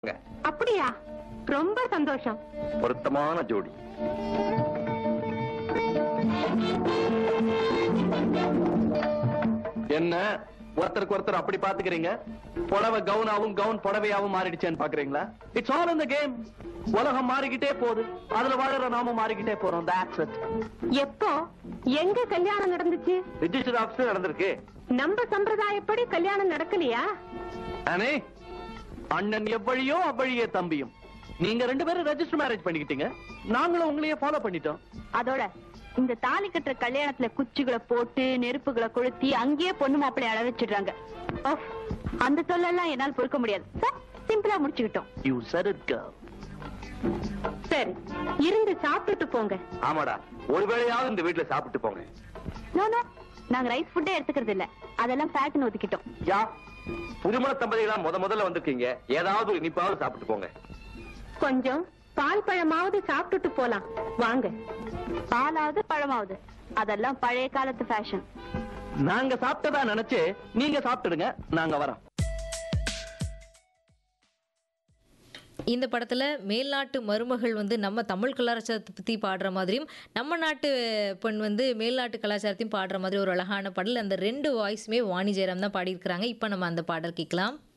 அப்படியா ரொம்ப சந்தோஷம் பொருத்தமான ஜோடி என்ன ஒருத்தருக்கு ஒருத்தர் அப்படி பாத்துக்கிறீங்க புடவை கவுனாவும் கவுன் புடவையாவும் மாறிடுச்சேன்னு பாக்குறீங்களா இட்ஸ் ஆல் இந்த கேம் உலகம் மாறிக்கிட்டே போகுது அதுல வாழற நாம மாறிக்கிட்டே போறோம் that's it எப்போ எங்க கல்யாணம் நடந்துச்சு ரிஜிஸ்டர் ஆபீஸ்ல நடந்திருக்கு நம்ம சம்பிரதாயப்படி கல்யாணம் நடக்கலையா அனே அண்ணன் எவ்வழியோ அவ்வழியே தம்பியும் நீங்க ரெண்டு பேரும் ரெஜிஸ்டர் மேரேஜ் பண்ணிக்கிட்டீங்க நாங்களும் உங்களையே ஃபாலோ பண்ணிட்டோம் அதோட இந்த தாலி கட்டுற கல்யாணத்துல குச்சிகளை போட்டு நெருப்புகளை கொளுத்தி அங்கேயே பொண்ணு மாப்பிள்ளை அழ வச்சிடுறாங்க ஓஃப், அந்த தொல்லெல்லாம் என்னால் பொறுக்க முடியாது சிம்பிளா முடிச்சுக்கிட்டோம் யூ said it girl சரி இருந்து சாப்பிட்டுட்டு போங்க ஆமாடா ஒருவேளையாவது இந்த வீட்டுல சாப்பிட்டு போங்க நோ நோ நாங்க ரைஸ் ஃபுட்டே எடுத்துக்கிறது இல்ல அதெல்லாம் ஃபேட்னு ஒதுக்கிட்டோம் யா புதுமண தம்பதிகளா முத முதல்ல வந்திருக்கீங்க ஏதாவது ஒரு இனிப்பாவது சாப்பிட்டு போங்க கொஞ்சம் பால் பழமாவது சாப்பிட்டுட்டு போலாம் வாங்க பாலாவது பழமாவது அதெல்லாம் பழைய காலத்து ஃபேஷன் நாங்க சாப்பிட்டதா நினைச்சு நீங்க சாப்பிட்டுடுங்க நாங்க வரோம் இந்த படத்தில் மேல்நாட்டு மருமகள் வந்து நம்ம தமிழ் கலாச்சாரத்தை பற்றி பாடுற மாதிரியும் நம்ம நாட்டு பெண் வந்து மேல்நாட்டு கலாச்சாரத்தையும் பாடுற மாதிரி ஒரு அழகான பாடல் அந்த ரெண்டு வாய்ஸுமே வாணி ஜெயராம் தான் பாடியிருக்கிறாங்க இப்போ நம்ம அந்த பாடல் கேட்கலாம்